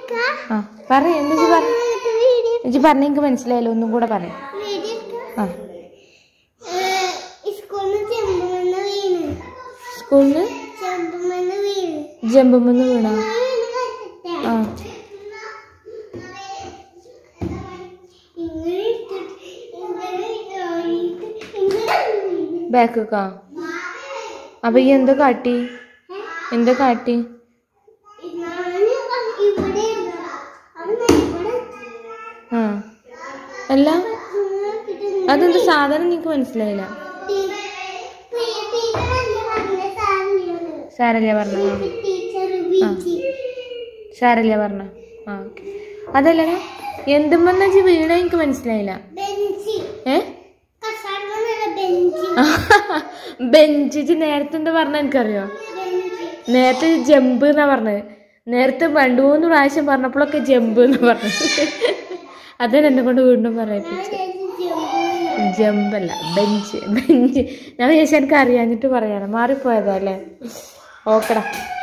ആ പറ എന്താ ഇജ്ജ് പറ ഇജ്ജ് പറഞ്ഞ എനിക്ക് മനസ്സിലായല്ലോ ഒന്നും കൂടെ പറയാം ആ സ്കൂളിൽ ചെമ്പുമെന്ന് വീണ് സ്കൂളിന് ചെമ്പുമെന്ന് വീണ് ജമ്പുമെന്ന് വീണ ആ ഇങ്ങനെ ഇട്ടിട്ട് ഇങ്ങനെ ഇതായിട്ട് ഇങ്ങനെ ബാക്കൊക്കെ അപ്പൊ ഈ എന്താ കാട്ടി എന്താ കാട്ടി ഞാന് ഇവിടെ ഇരുന്നു. അവിടെ ഇവിടെ ആ അല്ല നോക്കിയിട്ട് അതെന്താ സാധനം നിനക്ക് മനസ്സിലായില്ല സാരല്ല പറഞ്ഞ ടീച്ചർ വീട്ടി സാരല്ല പറഞ്ഞ ആ ഓക്കെ അതല്ല എന്തുമെന്ന് വെച്ച് വീണ എനിക്ക് മനസ്സിലായില്ല ബെഞ്ച് ഏ കസാരമല്ല ബെഞ്ച് ബെഞ്ച് ഇജ്ജ് നേരത്തെ എന്താ പറഞ്ഞ എനിക്കറിയോ ബെഞ്ച് നേരത്തെ ജമ്പ് എന്നാ പറഞ്ഞത് നേരത്തെ രണ്ടു മൂന്ന് പ്രാവശ്യം പറഞ്ഞപ്പോഴൊക്കെ ജമ്പ് എന്നാ പറഞ്ഞത് അതാണ് എന്നെ കൊണ്ട് വീണ്ടും പറയിപ്പിച്ചത് ജമ്പല്ല ബെഞ്ച് ബെഞ്ച് ഞാൻ വിചാരിച്ചു എനിക്ക് അറിയാഞ്ഞിട്ട് പറയാനാ മാറിപ്പോയതാ അല്ലേ ഓക്കെടാ